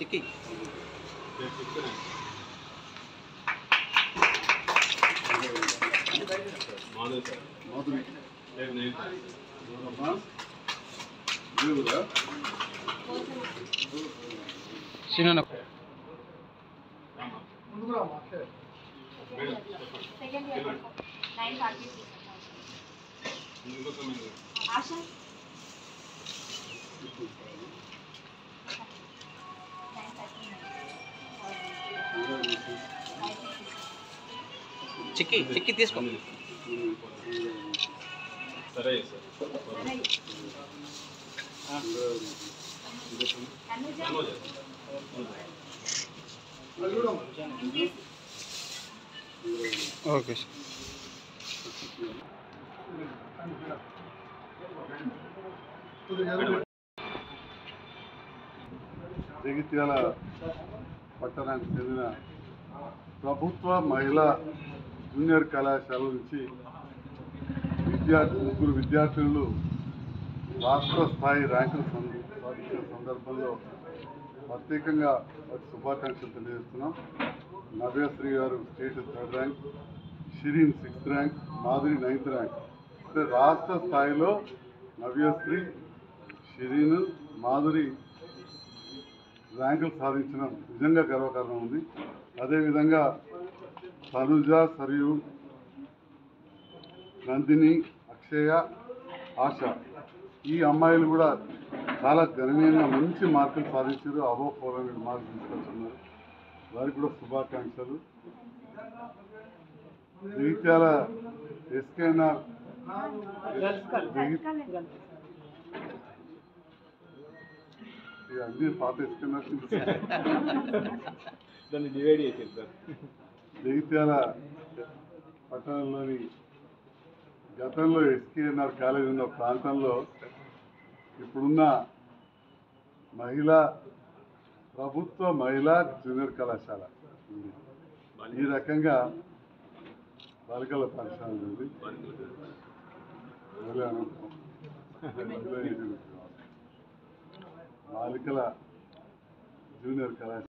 చిక్కి మాధురి ఎవరమ్మా? దేవుడా చిన్న second year nine forty Asha nine thirty చిక్కి చిక్కి తీసుకో సరే sir Tanuja okay sir Jagtial పట్టణానికి చెందిన ప్రభుత్వ మహిళా జూనియర్ కళాశాల నుంచి విద్యార్థి ముగ్గురు విద్యార్థులు రాష్ట్ర స్థాయి ర్యాంకులు సంద- సాధించిన సందర్భంలో ప్రత్యేకంగా వారికి శుభాకాంక్షలు తెలియజేస్తున్నాం Navyasri garu state third rank Shireen sixth rank Madhuri ninth rank అంటే రాష్ట్ర స్థాయిలో నవ్యశ్రీ షిరీన్ మాధురి ర్యాంకులు సాధించడం నిజంగా గర్వకారణం ఉంది అదేవిధంగా తనుజ సరియు నందిని అక్షయ ఆశ ఈ అమ్మాయిలు కూడా చాలా గణనీయంగా మంచి మార్కులు సాధించారు అబో ఫోర్ హండ్రెడ్ మార్కులు తీసుకొచ్చున్నారు వారికి కూడా శుభాకాంక్షలు జగిత్యాల ఎస్కేఎన్ఆర్ అన్ని పాత ఎస్కేఎన్ఆర్ దాన్ని డివైడ్ చేసేది సార్ జగిత్యాల పట్టణంలోని గతంలో ఎస్కేఎన్ఆర్ కాలేజ్ ఉన్న ప్రాంతంలో ఇప్పుడున్న మహిళా ప్రభుత్వ మహిళా జూనియర్ కళాశాల ఉంది ఈ రకంగా బాలికల పాఠశాల ఉంది మహిళా అనంతరం. అందులో ఇది బాలికల జూనియర్ కళాశాల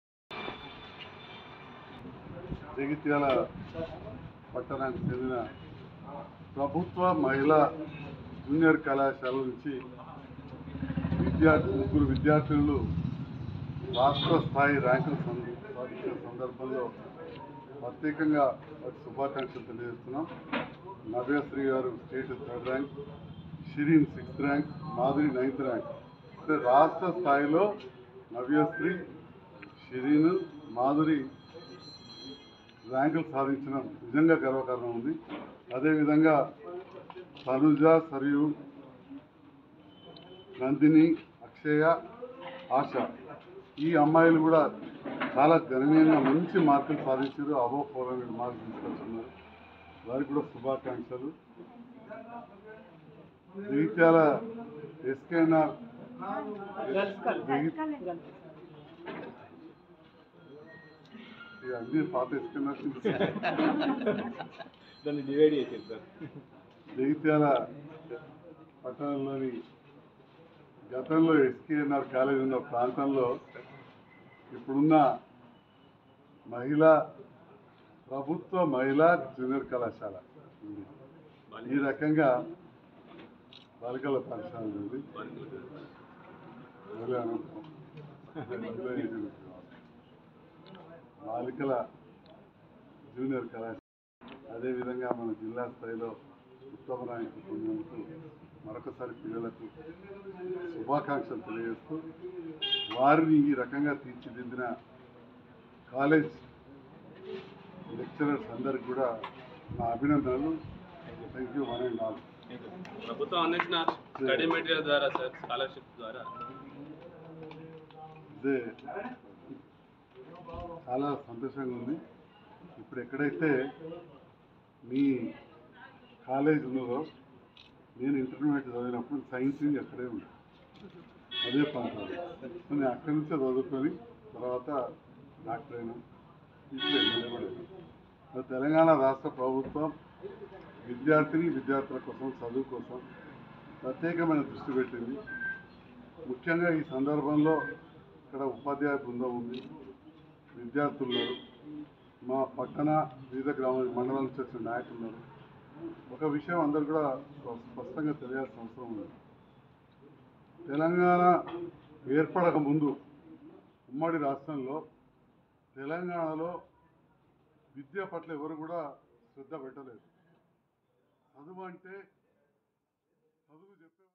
జగిత్యాల పట్టణానికి చెందిన ప్రభుత్వ మహిళా జూనియర్ కళాశాల నుంచి విద్యార్థి ముగ్గురు విద్యార్థులు రాష్ట్ర స్థాయి ర్యాంకులు సంద- సాధించిన సందర్భంలో ప్రత్యేకంగా వారికి శుభాకాంక్షలు తెలియజేస్తున్నాం Navyasri garu state third rank Shireen sixth rank Madhuri ninth rank అంటే రాష్ట్ర స్థాయిలో నవ్యశ్రీ షిరీన్ మాధురి ర్యాంకులు సాధించడం నిజంగా గర్వకారణం ఉంది అదేవిధంగా తనుజ సరియు నందిని అక్షయ ఆశ ఈ అమ్మాయిలు కూడా చాలా గణనీయంగా మంచి మార్కులు సాధించారు అబో ఫోర్ హండ్రెడ్ మార్కులు తీసుకొచ్చున్నారు వారికి కూడా శుభాకాంక్షలు జగిత్యాల ఎస్కేఎన్ఆర్ అన్ని పాత ఎస్కేఎన్ఆర్ దాన్ని డివైడ్ చేసేది సార్ జగిత్యాల పట్టణంలోని గతంలో ఎస్కేఎన్ఆర్ కాలేజ్ ఉన్న ప్రాంతంలో ఇప్పుడున్న మహిళా ప్రభుత్వ మహిళా జూనియర్ కళాశాల ఉంది ఈ రకంగా బాలికల పాఠశాల ఉంది మహిళా అనంతరం. అందులో ఇది బాలికల జూనియర్ కళాశాల అదేవిధంగా మన జిల్లా స్థాయిలో ఉత్తమ ర్యాంకు పొందినందుకు మరొకసారి పిల్లలకు శుభాకాంక్షలు తెలియజేస్తూ వారిని ఈ రకంగా తీర్చిదిద్దిన కాలేజ్ లెక్చరర్స్ అందరికి కూడా నా అభినందనలు thank you one and all ప్రభుత్వం అందించిన స్టడీ మెటీరియల్ ద్వారా సార్ స్కాలర్షిప్ ద్వారా ఇదే చాలా సంతోషంగా ఉంది ఇప్పుడు ఎక్కడైతే మీ కాలేజ్ ఉన్నదో నేను ఇంటర్మీడియట్ చదివినప్పుడు సైన్స్ వింగ్ అక్కడే ఉంది అదే ప్రాంతంలో సో నేను అక్కడి నుంచే చదువుకొని తర్వాత డాక్టర్ అయినా ఇప్పుడు ఎమ్మెల్యే మరి తెలంగాణ రాష్ట్ర ప్రభుత్వం విద్యార్థిని విద్యార్థుల కోసం చదువు కోసం ప్రత్యేకమైన దృష్టి పెట్టింది ముఖ్యంగా ఈ సందర్భంలో ఇక్కడ ఉపాధ్యాయ బృందం ఉంది విద్యార్థులు ఉన్నారు మా పట్టణ వివిధ గ్రామ మండలాల నుంచి వచ్చిన నాయకులు ఉన్నారు ఒక విషయం అందరు కూడా స్ప- స్పష్టంగా తెలియాల్సిన అవసరం ఉంది తెలంగాణ ఏర్పడక ముందు ఉమ్మడి రాష్ట్రంలో తెలంగాణలో విద్య పట్ల ఎవరు కూడా శ్రద్ధ పెట్టలేదు చదువు అంటే చదువు చెప్పే